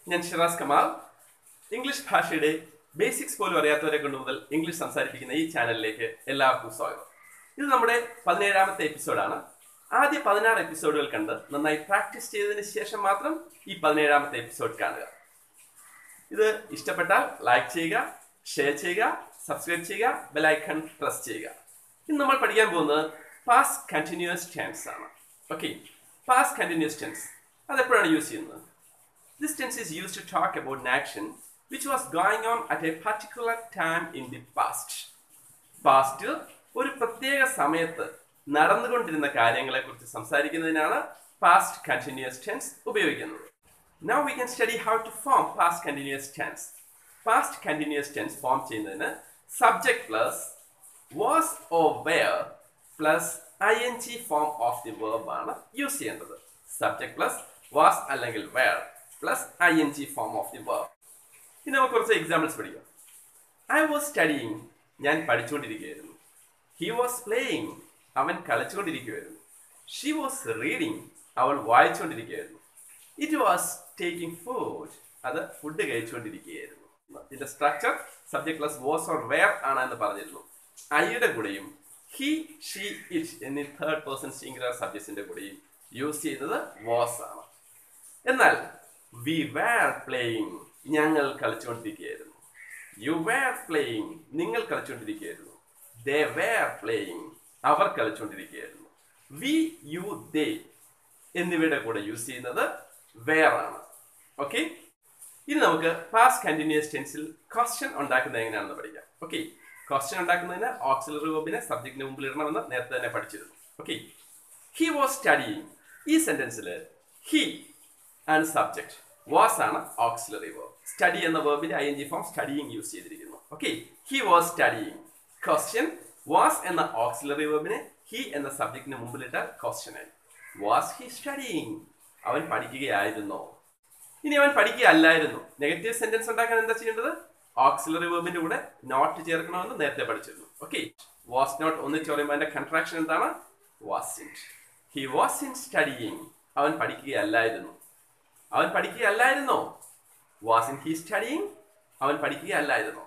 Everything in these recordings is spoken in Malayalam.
ഞാൻ ഷിറാസ് കമാൽ ഇംഗ്ലീഷ് ഭാഷയുടെ ബേസിക്സ് പോലും അറിയാത്തവരെ കൊണ്ട് മുതൽ ഇംഗ്ലീഷ് സംസാരിപ്പിക്കുന്ന ഈ ചാനലിലേക്ക് എല്ലാവർക്കും സ്വാഗതം ഇത് നമ്മുടെ പതിനേഴാമത്തെ എപ്പിസോഡാണ് ആദ്യ പതിനാറ് എപ്പിസോഡുകൾ കണ്ട് നന്നായി പ്രാക്ടീസ് ചെയ്തതിന് ശേഷം മാത്രം ഈ പതിനേഴാമത്തെ എപ്പിസോഡ് കാണുക ഇത് ഇഷ്ടപ്പെട്ടാൽ ലൈക്ക് ചെയ്യുക ഷെയർ ചെയ്യുക സബ്സ്ക്രൈബ് ചെയ്യുക ബെലൈക്കൺ പ്രസ് ചെയ്യുക ഇന്ന് നമ്മൾ പഠിക്കാൻ പോകുന്നത് പാസ് കണ്ടിന്യൂസ് ടെൻസ് ആണ് ഓക്കെ പാസ് കണ്ടിന്യൂസ് ടെൻസ് അതെപ്പോഴാണ് യൂസ് ചെയ്യുന്നത് This tense is used to talk about an action which was going on at a particular time in the past. പാസ്റ്റിൽ ഒരു പ്രത്യേക സമയത്ത് നടന്നുകൊണ്ടിരുന്ന കാര്യങ്ങളെക്കുറിച്ച് സംസാരിക്കുന്നതിനാണ് പാസ്റ്റ് കണ്ടിന്യൂസ് ടെൻസ് ഉപയോഗിക്കുന്നത് now we can study how to form past continuous tense past continuous tense form ചെയ്യുന്നതിന് subject plus was or were plus I N G form of the verb ആണ് യൂസ് ചെയ്യേണ്ടത് സബ്ജക്ട് പ്ലസ് വാസ് അല്ലെങ്കിൽ were plus I N G form of the verb ഇനി നമുക്ക് കുറച്ച് എക്സാമ്പിൾസ് പഠിക്കാം ഐ വാസ് സ്റ്റഡിയിങ് ഞാൻ പഠിച്ചുകൊണ്ടിരിക്കുകയായിരുന്നു ഹി വാസ് പ്ലേയിങ് അവൻ കളിച്ചുകൊണ്ടിരിക്കുകയായിരുന്നു ഷി വാസ് റീഡിങ് അവൾ വായിച്ചുകൊണ്ടിരിക്കുകയായിരുന്നു ഇറ്റ് വാസ് ടേക്കിംഗ് ഫുഡ് അത് ഫുഡ് കഴിച്ചുകൊണ്ടിരിക്കുകയായിരുന്നു ഇതിന്റെ structure subject plus was or were ആണ് എന്ന് പറഞ്ഞിരുന്നു ഐയുടെ കൂടെയും ഹി ഷീ ഇറ്റ് എന്നീ തേർഡ് പേഴ്സൺ സിംഗുലർ സബ്ജക്ട്സിന്റെ കൂടെയും യൂസ് ചെയ്യുന്നത് വാസ് ആണ് എന്നാൽ വി വേർ പ്ലേയിങ് ഞങ്ങൾ കളിച്ചുകൊണ്ടിരിക്കുകയായിരുന്നു യു വേർ പ്ലേയിങ് നിങ്ങൾ കളിച്ചുകൊണ്ടിരിക്കുകയായിരുന്നു ദേ വേർ പ്ലേയിങ് അവർ കളിച്ചുകൊണ്ടിരിക്കുകയായിരുന്നു വി യു ദേ എന്നിവയുടെ കൂടെ യൂസ് ചെയ്യുന്നത് വേർ ആണ് ഓക്കെ ഇനി നമുക്ക് പാസ്റ്റ് കണ്ടിന്യൂസ് ടെൻസിൽ ക്വസ്റ്റ്യൻ ഉണ്ടാക്കുന്നത് എങ്ങനെയാണെന്ന് പഠിക്കാം ഓക്കെ ക്വസ്റ്റ്യൻ ഉണ്ടാക്കുന്നതിന് ഓക്സിലറി വേർബിനെ സബ്ജക്റ്റിന് മുമ്പിൽ ഇടണമെന്ന് നേരത്തെ തന്നെ പഠിച്ചിരുന്നു ഓക്കെ ഹി വാസ് സ്റ്റഡിയിങ് ഈ സെന്റൻസിൽ ഹി ആൻഡ് സബ്ജക്ട് വാസ് ആണ് ഓക്സിലറി വേർബ് സ്റ്റഡി എന്ന വേർബിന്റെ I N G form studying use ചെയ്തിരിക്കുന്നു okay he was studying question was എന്ന ഓക്സിലറി വേർബിനെ ഹി എന്ന സബ്ജക്റ്റിന് മുമ്പിലിട്ടാൽ ക്വസ്റ്റ്യൻ ആയി വാസ് ഹി സ്റ്റഡിയിങ് അവൻ പഠിക്കുകയായിരുന്നോ ഇനി അവൻ പഠിക്കുകയല്ലായിരുന്നു നെഗറ്റീവ് സെന്റൻസ് ഉണ്ടാക്കാൻ എന്താ ചെയ്യേണ്ടത് ഓക്സിലറി വേർബിന്റെ കൂടെ നോട്ട് ചേർക്കണമെന്ന് നേരത്തെ പഠിച്ചിരുന്നു ഓക്കെ വാസ് നോട്ട് ഒന്നിച്ച് പറയുമ്പോൾ അതിന്റെ കൺട്രാക്ഷൻ എന്താണ് wasn't he wasn't studying അവൻ പഠിക്കുകയല്ലായിരുന്നു അവൻ പഠിക്കുകയല്ലായിരുന്നോ വാസ് ഇൻ ഹി സ്റ്റഡിയിങ് അവൻ പഠിക്കുകയല്ലായിരുന്നോ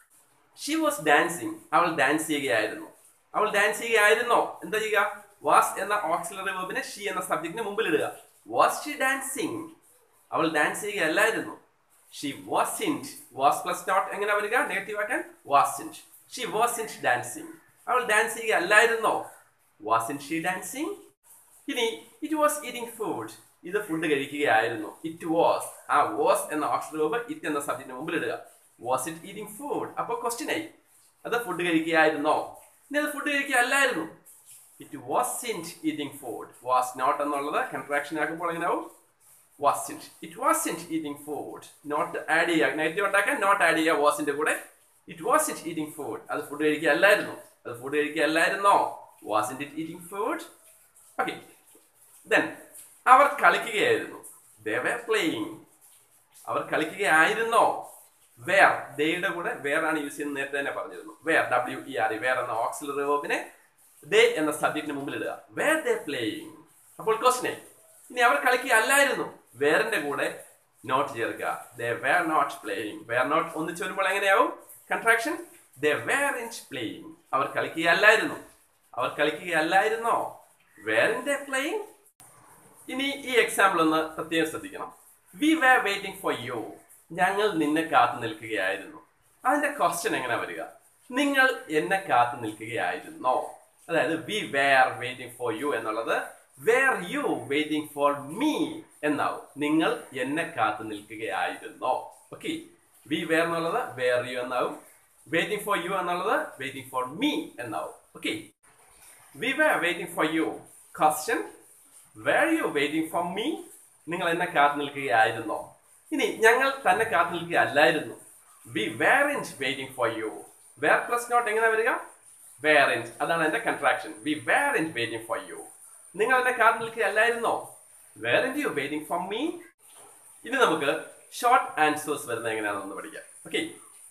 ഷി വാസ് ഡാൻസിങ് അവൾ ഡാൻസ് ചെയ്യുകയായിരുന്നു അവൾ ഡാൻസ് ചെയ്യുകയായിരുന്നോ എന്താ ചെയ്യുക വാസ് എന്ന ഓക്സിലറി വേർബിനെ ഷി എന്ന സബ്ജക്റ്റിന് മുമ്പിൽ ഇടുക വാസ് ഷി ഡാൻസിങ് അവൾ ഡാൻസ് ചെയ്യുകയല്ലായിരുന്നു she wasn't was plus not എങ്ങനെ വരിക നെഗറ്റീവ് ആക്കാൻ wasn't she wasn't dancing അവൾ ഡാൻസ് ചെയ്യുകയല്ലായിരുന്നോ വാസ് ഇൻ ഷി ഡാൻസിങ് ഇനി ഇറ്റ് വാസ് ഈറ്റിംഗ് ഫുഡ് ഇത് ഫുഡ് കഴിക്കുകയായിരുന്നു ഇറ്റ് വാസ് ആ വാസ് എന്ന ഓക്സിലറി വേർബ് ഇറ്റ് എന്ന സബ്ജക്റ്റിന് മുമ്പിൽ ഇടുക വാസ് ഇറ്റ് ഈറ്റിംഗ് ഫുഡ് അപ്പോൾ ക്വസ്റ്റ്യൻ ആയി അത് ഫുഡ് കഴിക്കുകയായിരുന്നോ ഇനി അത് ഫുഡ് കഴിക്കുകയല്ലായിരുന്നു it wasn't eating food was not എന്നുള്ളത് കൺട്രാക്ഷൻ ആക്കുമ്പോൾ എങ്ങനെ ആവും wasn't it wasn't eating food not add ചെയ്യുക നെഗറ്റീവ് ഉണ്ടാക്കാൻ നോട്ട് ആഡ് ചെയ്യുക വാസിന്റെ കൂടെ it wasn't eating food അത് ഫുഡ് കഴിക്കുകയല്ലായിരുന്നു അത് ഫുഡ് കഴിക്കുകയല്ലായിരുന്നോ wasn't it eating food okay then അവർ കളിക്കുകയായിരുന്നു ദേ വേ പ്ലേയിങ് അവർ കളിക്കുകയായിരുന്നോ വേർ ദയുടെ കൂടെ വേർ ആണ് യൂസ് ചെയ്യുന്നത് നേരത്തെ തന്നെ പറഞ്ഞിരുന്നു were W E R were എന്ന ഓക്സിലറി വേർബിനെ ദേ എന്ന സബ്ജക്റ്റിന് മുമ്പിൽ ഇടുക വേർ ദേ പ്ലേയിങ് അപ്പോൾ ക്വസ്റ്റിനെ ഇനി അവർ കളിക്കുകയല്ലായിരുന്നു വേറിന്റെ കൂടെ നോട്ട് ചേർക്കുക they were not playing were not ഒന്നിച്ച് വരുമ്പോൾ എങ്ങനെയാവും contraction they weren't playing അവർ കളിക്കുകയല്ലായിരുന്നു അവർ കളിക്കുകയല്ലായിരുന്നോ വേറിന്റെ പ്ലേയിങ് ഇനി ഈ എക്സാമ്പിൾ ഒന്ന് പ്രത്യേകം ശ്രദ്ധിക്കണം we were waiting for you ഞങ്ങൾ നിന്നെ കാത്തു നിൽക്കുകയായിരുന്നു അതിന്റെ ക്വസ്റ്റ്യൻ എങ്ങനെ വരിക നിങ്ങൾ എന്നെ കാത്തു നിൽക്കുകയായിരുന്നോ അതായത് we were waiting for you എന്നുള്ളത് were you waiting for me എന്നാവും നിങ്ങൾ എന്നെ കാത്തു നിൽക്കുകയായിരുന്നോ ഓക്കെ വി വേർ എന്നുള്ളത് വേർ യു എന്നാവും വെയിറ്റിംഗ് ഫോർ യു എന്നുള്ളത് വെയിറ്റിംഗ് ഫോർ മീ എന്നാവും okay we were waiting for you question were you waiting for me നിങ്ങൾ എന്നെ കാത്തു നിൽക്കുകയായിരുന്നോ ഇനി ഞങ്ങൾ തന്നെ കാത്തു നിൽക്കുകയല്ലായിരുന്നു we weren't waiting for you were plus not എങ്ങനെ വരിക വേർ ഇൻ അതാണ് എന്റെ contraction we weren't waiting for you നിങ്ങൾ എന്നെ കാത്തു നിൽക്കുകയല്ലായിരുന്നോ weren't you waiting for me ഇനി നമുക്ക് ഷോർട്ട് ആൻസേഴ്സ് വരുന്നത് എങ്ങനെയാണെന്ന് പഠിക്കാം ഓക്കെ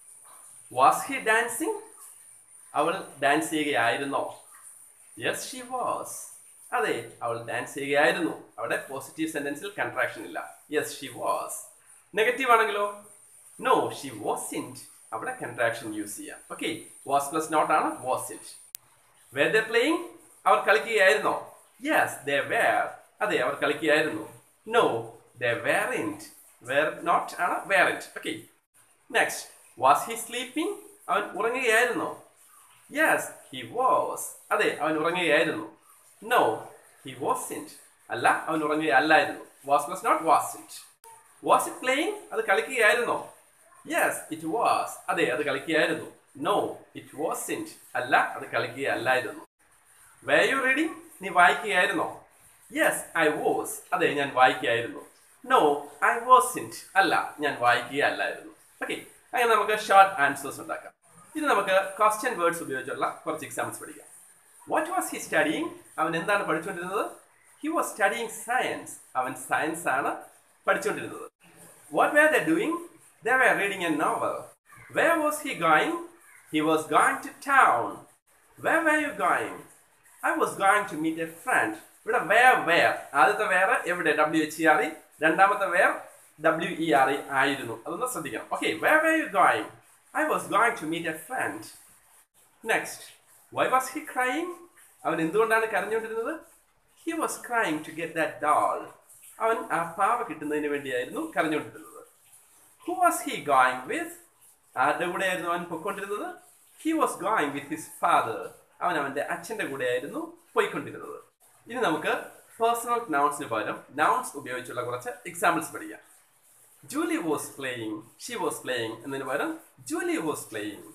വാസ് ഹി ഡാൻസിങ് അവൾ ഡാൻസ് ചെയ്യുകയായിരുന്നോ യെസ് ഷി വാസ് അതെ അവൾ ഡാൻസ് ചെയ്യുകയായിരുന്നു അവിടെ പോസിറ്റീവ് സെന്റൻസിൽ കൺട്രാക്ഷൻ ഇല്ല യെസ് ഷി വാസ് നെഗറ്റീവ് ആണെങ്കിലോ നോ ഷി വാസ് ഇൻറ്റ് അവിടെ കൺട്രാക്ഷൻ യൂസ് ചെയ്യാം ഓക്കെ വാസ് പ്ലസ് നോട്ട് ആണ് wasn't were they playing അവർ കളിക്കുകയായിരുന്നോ യെസ് ദ വേർ അതെ അവർ കളിക്കുകയായിരുന്നു no they weren't were not ആണ് weren't okay next was he sleeping അവൻ ഉറങ്ങുകയായിരുന്നോ യെസ് ഹി വാസ് അതെ അവൻ ഉറങ്ങുകയായിരുന്നു നോ ഹി വാസ് ഇൻറ്റ് അല്ല അവൻ ഉറങ്ങുകയല്ലായിരുന്നു was plus not wasn't was it playing അത് കളിക്കുകയായിരുന്നോ യെസ് ഇറ്റ് വാസ് അതെ അത് കളിക്കുകയായിരുന്നു നോ ഇറ്റ് വാസ് ഇൻറ്റ് അല്ല അത് കളിക്കുകയല്ലായിരുന്നു വേ യു റീഡിങ് നീ വായിക്കുകയായിരുന്നോ യെസ് ഐ വാസ് അതെ ഞാൻ വായിക്കുകയായിരുന്നു നോ ഐ വാസ് ഇൻറ്റ് അല്ല ഞാൻ വായിക്കുകയല്ലായിരുന്നു ഓക്കെ അങ്ങനെ നമുക്ക് ഷോർട്ട് ആൻസേഴ്സ് ഉണ്ടാക്കാം ഇത് നമുക്ക് ക്വസ്റ്റ്യൻ വേർഡ്സ് ഉപയോഗിച്ചുള്ള കുറച്ച് എക്സാമ്പിൾസ് പഠിക്കാം വാട്ട് വാസ് ഹി സ്റ്റഡിങ് അവൻ എന്താണ് പഠിച്ചുകൊണ്ടിരുന്നത് ഹി വാസ് സ്റ്റഡിങ് സയൻസ് അവൻ സയൻസ് ആണ് പഠിച്ചുകൊണ്ടിരുന്നത് what were they doing they were reading a novel where was he going he was going to town where were you going I was going to meet a friend ഇവിടെ വേർ വേർ ആദ്യത്തെ വേർ എവിടെ W H E R E രണ്ടാമത്തെ were W E R E ആയിരുന്നു അതൊന്ന് ശ്രദ്ധിക്കണം okay where were you going I was going to meet a friend next why was he crying അവൻ എന്തുകൊണ്ടാണ് കരഞ്ഞുകൊണ്ടിരുന്നത് he was crying to get that doll അവൻ ആ പാവ കിട്ടുന്നതിന് വേണ്ടിയായിരുന്നു കരഞ്ഞുകൊണ്ടിരുന്നത് who was he going with ആരുടെ കൂടെയായിരുന്നു അവൻ പൊയ്ക്കൊണ്ടിരുന്നത് he was going with his father അവൻ അവന്റെ അച്ഛന്റെ കൂടെയായിരുന്നു പോയിക്കൊണ്ടിരുന്നത് ഇനി നമുക്ക് പേഴ്സണൽ നൗൺസിന് പകരം നൗൺസ് ഉപയോഗിച്ചുള്ള കുറച്ച് എക്സാമ്പിൾസ് പഠിക്കാം Julie was playing she was playing എന്നതിന് പകരം Julie was playing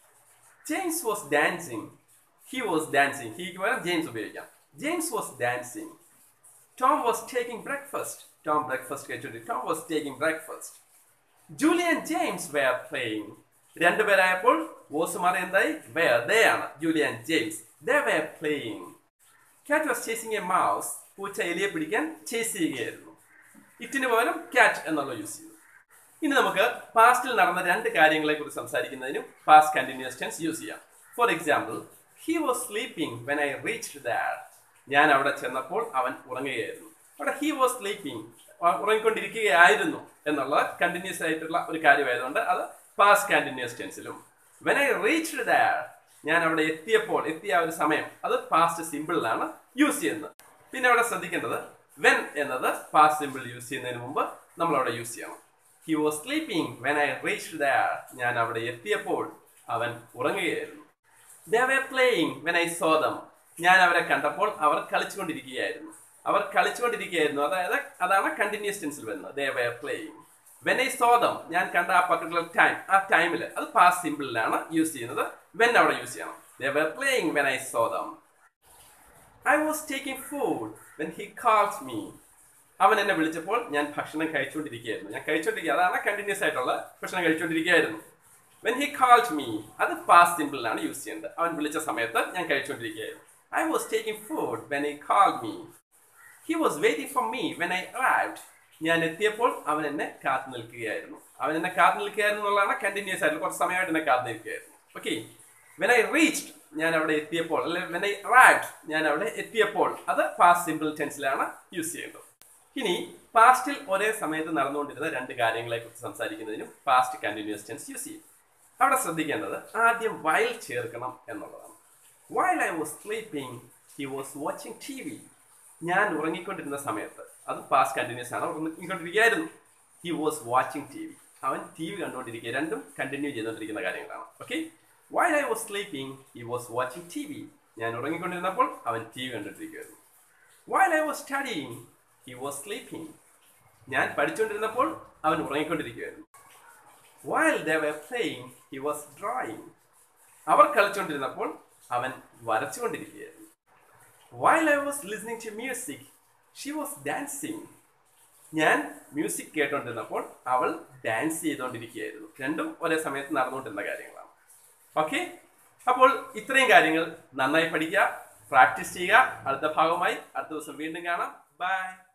James was dancing he was dancing ഹിക്ക് പകരം ജെയിംസ് ഉപയോഗിക്കാം James was dancing Tom was taking breakfast Tom breakfast കഴിച്ചുകൊണ്ട് Tom was taking breakfast Julie and James were playing രണ്ടുപേരായപ്പോൾ വോസ് മാറി എന്തായി വെയർ ദേ ആണ് Julie and James they were playing cat was chasing a mouse പൂച്ച എലിയെ പിടിക്കാൻ ചേസ് ചെയ്യുകയായിരുന്നു ഇറ്റിന് പകരം ക്യാറ്റ് എന്നുള്ള യൂസ് ചെയ്തു ഇനി നമുക്ക് പാസ്റ്റിൽ നടന്ന രണ്ട് കാര്യങ്ങളെ കുറിച്ച് സംസാരിക്കുന്നതിനും പാസ്റ്റ് കണ്ടിന്യൂസ് ടെൻസ് യൂസ് ചെയ്യാം for example he was sleeping when I reach that ഞാൻ അവിടെ ചെന്നപ്പോൾ അവൻ ഉറങ്ങുകയായിരുന്നു അവിടെ ഹി വാസ് സ്ലീപ്പിംഗ് ഉറങ്ങിക്കൊണ്ടിരിക്കുകയായിരുന്നു എന്നുള്ള കണ്ടിന്യൂസ് ആയിട്ടുള്ള ഒരു കാര്യമായതുകൊണ്ട് അത് പാസ്റ്റ് കണ്ടിന്യൂസ് ടെൻസിലും വെൻ ഐ റീച്ച് ദാറ്റ് ഞാൻ അവിടെ എത്തിയപ്പോൾ എത്തിയ ആ ഒരു സമയം അത് പാസ്റ്റ് സിമ്പിളിലാണ് യൂസ് ചെയ്യുന്നത് പിന്നെ അവിടെ ശ്രദ്ധിക്കേണ്ടത് വെൻ എന്നത് പാസ്റ്റ് സിമ്പിൾ യൂസ് ചെയ്യുന്നതിന് മുമ്പ് നമ്മൾ അവിടെ യൂസ് ചെയ്യണം he was sleeping when I reach there ഞാൻ അവിടെ എത്തിയപ്പോൾ അവൻ ഉറങ്ങുകയായിരുന്നു they were playing when I saw them ഞാൻ അവരെ കണ്ടപ്പോൾ അവർ കളിച്ചുകൊണ്ടിരിക്കുകയായിരുന്നു അവർ കളിച്ചുകൊണ്ടിരിക്കുകയായിരുന്നു അതായത് അതാണ് കണ്ടിന്യൂസ് ടെൻസിൽ വരുന്നത് they were playing when I saw them ഞാൻ കണ്ട ആ പർട്ടിക്കുലർ ടൈം ആ ടൈമിൽ അത് പാസ്റ്റ് സിമ്പിളിലാണ് യൂസ് ചെയ്യുന്നത് വെൻ അവിടെ യൂസ് ചെയ്യണം they were playing when I saw them I was taking food when he calls me അവൻ എന്നെ വിളിച്ചപ്പോൾ ഞാൻ ഭക്ഷണം കഴിച്ചുകൊണ്ടിരിക്കുകയായിരുന്നു ഞാൻ കഴിച്ചുകൊണ്ടിരിക്കുക അതാണ് കണ്ടിന്യൂസ് ആയിട്ടുള്ള ഭക്ഷണം കഴിച്ചുകൊണ്ടിരിക്കുകയായിരുന്നു വെൻ ഹി കാൾഡ് മീ അത് പാസ്റ്റ് സിമ്പിളിലാണ് യൂസ് ചെയ്യേണ്ടത് അവൻ വിളിച്ച സമയത്ത് ഞാൻ കഴിച്ചുകൊണ്ടിരിക്കുകയായിരുന്നു I was taking food when I called me he was waiting for me when I arrived ഞാൻ എത്തിയപ്പോൾ അവൻ എന്നെ കാത്തു നിൽക്കുകയായിരുന്നു അവൻ എന്നെ കാത്തു നിൽക്കുകയായിരുന്നു എന്നുള്ളതാണ് കണ്ടിന്യൂസ് ആയിട്ട് കുറച്ച് സമയമായിട്ട് എന്നെ കാത്തു നിൽക്കുകയായിരുന്നു ഓക്കെ വെൻ ഐ റീച്ച്ഡ് ഞാൻ അവിടെ എത്തിയപ്പോൾ അല്ലെ വെൻ ഐ അറൈവ്ഡ് ഞാൻ അവിടെ എത്തിയപ്പോൾ അത് പാസ്റ്റ് സിമ്പിൾ ടെൻസിലാണ് യൂസ് ചെയ്യേണ്ടത് ഇനി പാസ്റ്റിൽ ഒരേ സമയത്ത് നടന്നുകൊണ്ടിരുന്ന രണ്ട് കാര്യങ്ങളെ കുറിച്ച് സംസാരിക്കുന്നതിനും പാസ്റ്റ് കണ്ടിന്യൂസ് ടെൻസ് യൂസ് ചെയ്യും അവിടെ ശ്രദ്ധിക്കേണ്ടത് ആദ്യം വയൽ ചേർക്കണം എന്നുള്ളതാണ് while I was sleeping he was watching T V ഞാൻ ഉറങ്ങിക്കൊണ്ടിരുന്ന സമയത്ത് അത് പാസ്റ്റ് കണ്ടിന്യൂസ് ആണ് ഉറങ്ങിക്കൊണ്ടിരിക്കുകയായിരുന്നു he was watching T V അവൻ ടി വി കണ്ടുകൊണ്ടിരിക്കുക രണ്ടും കണ്ടിന്യൂ ചെയ്തുകൊണ്ടിരിക്കുന്ന കാര്യങ്ങളാണ് okay while I was sleeping he was watching T V ഞാൻ ഉറങ്ങിക്കൊണ്ടിരുന്നപ്പോൾ അവൻ ടി വി കണ്ടിട്ടിരിക്കുകയായിരുന്നു while I was studying he was sleeping ഞാൻ പഠിച്ചുകൊണ്ടിരുന്നപ്പോൾ അവൻ ഉറങ്ങിക്കൊണ്ടിരിക്കുകയായിരുന്നു while they were playing he was drawing അവർ കളിച്ചുകൊണ്ടിരുന്നപ്പോൾ അവൻ വരച്ചുകൊണ്ടിരിക്കുകയായിരുന്നു while I was listening to music she was dancing ഞാൻ മ്യൂസിക് കേട്ടോണ്ടിരുന്നപ്പോൾ അവൾ ഡാൻസ് ചെയ്തുകൊണ്ടിരിക്കുകയായിരുന്നു രണ്ടും ഒരേ സമയത്ത് നടന്നുകൊണ്ടിരുന്ന കാര്യങ്ങളാണ് ഓക്കെ അപ്പോൾ ഇത്രയും കാര്യങ്ങൾ നന്നായി പഠിക്കുക പ്രാക്ടീസ് ചെയ്യുക അടുത്ത ഭാഗമായി അടുത്ത ദിവസം വീണ്ടും കാണാം ബൈ